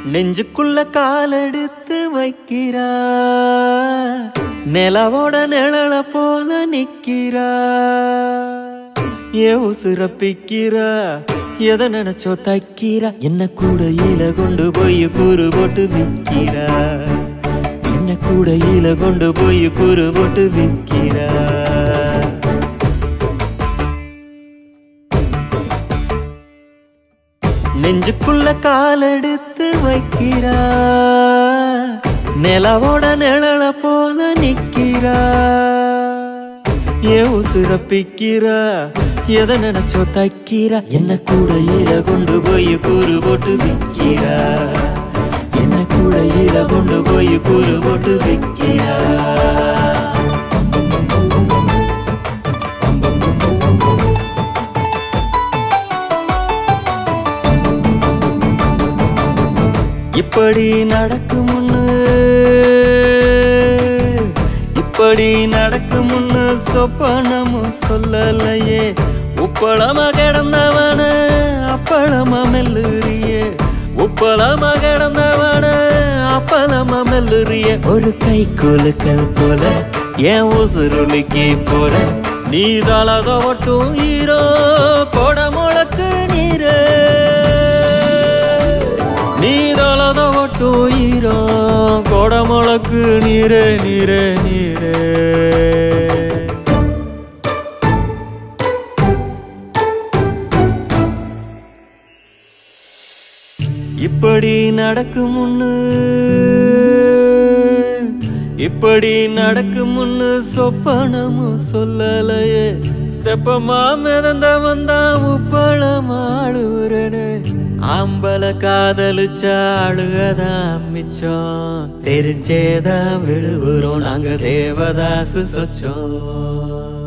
நெஞ்சுக்குள்ள காலெடுத்து வைக்கிறா நிலவோட நிழல போல நிக்கிறா ஏன் உசுரப்பிக்கிறா எதை நினைச்சோ தைக்கிறா என்ன கூடையில கொண்டு போய் கூறு போட்டு விக்கிறா என்ன கூடையில கொண்டு போய் கூறு போட்டு விக்கிறா நெஞ்சுக்குள்ள காலெடுத்து வைக்கிறா நிலவோட நிழல போல நிக்கிறா ஏன் உசுரப்பிக்கிறா எதை நினைச்சோ தைக்கிறா என்ன கூடையில கொண்டு போய் கூறு போட்டு விக்கிறா என்ன கூடையில கொண்டு போய் கூறு போட்டு விக்கிறா இப்படி நடக்கும்னு இப்படி நடக்கும்னு சொப்பனமும் சொல்லலையே உப்பளமா கிடந்தவன அப்பளமா மெல்லுறியே உப்பளமா கிடந்தவன அப்பளமா மெல்லுறிய ஒரு கை குலுக்கல் போல என் உசுருளிக்கு போற நீ தலத ஒட்டும் ஈரோ கொட முழக்கு நீரே நீதளத ஒட்டு ஈரோ கொடமுழக்கு நீரே நீரே நீரே இப்படி நடக்குமுன்னு இப்படி நடக்குமுன்னு சொப்பனமும் சொல்லலையே தெப்பமா மிதந்த வந்தா உப்பளமாடுறனே ஆம்பல காதலிச்சா அழுகதான் மிச்சம் தெரிஞ்சேதான் விழுகுறோம் நாங்க தேவதாசு சொச்சோம்